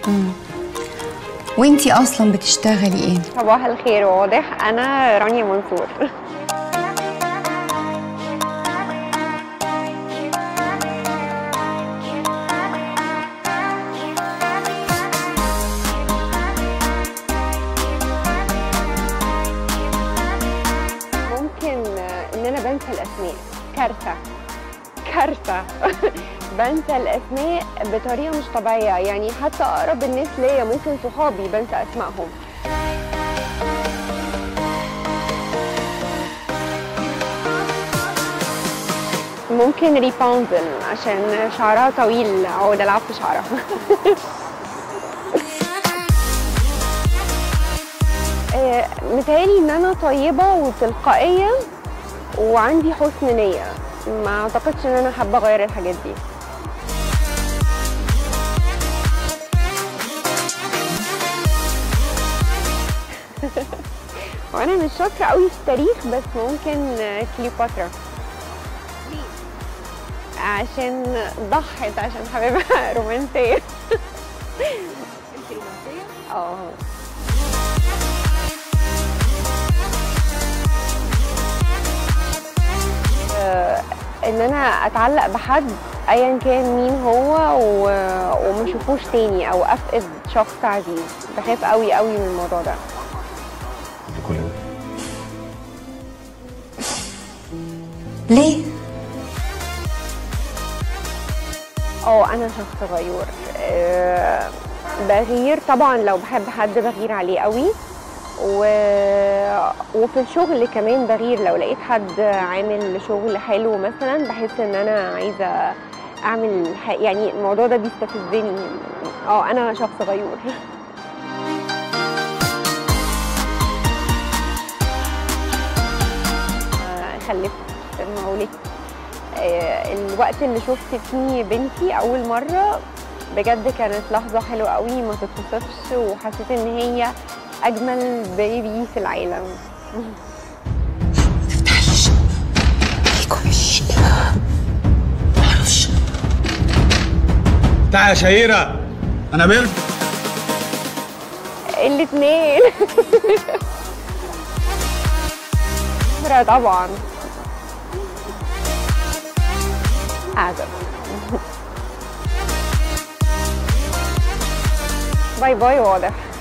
وانتي اصلا بتشتغلي ايه صباح الخير واضح انا رانيا منصور ممكن ان انا بنسى الاسماء كارثه كارثه بنسى الاسماء بطريقه مش طبيعيه يعني حتى اقرب الناس ليا ممكن صحابي بنسى اسمائهم ممكن ريبونزل عشان شعرها طويل اقعد العب في شعرها آه، متهيألي ان انا طيبه وتلقائيه وعندي حسن نيه ما اعتقدش ان انا حابه اغير الحاجات دي وانا مش شاطره قوي في التاريخ بس ممكن آه، كليوباترا عشان ضحت عشان حبيبها رومانسيه اه آه، ان انا اتعلق بحد ايا كان مين هو و... وما اشوفوش تاني او افقد شخص عزيز بخاف قوي قوي من الموضوع ده كل ده ليه اه انا شخص غيور آه، بغير طبعا لو بحب حد بغير عليه قوي و... وفي الشغل كمان بغير لو لقيت حد عامل شغل حلو مثلا بحس ان انا عايزه اعمل ح... يعني الموضوع ده بيستفزني اه انا شخص غيور آه، خلفت ما ولدت آه، الوقت اللي شفت فيه بنتي اول مره بجد كانت لحظه حلوه قوي ما تتوصفش وحسيت ان هي اجمل بيبي في العالم تفتحيش فيكم مين معرفش تعال يا شهيرة أنا بيرد الاثنين طبعا اعزب باي باي واضح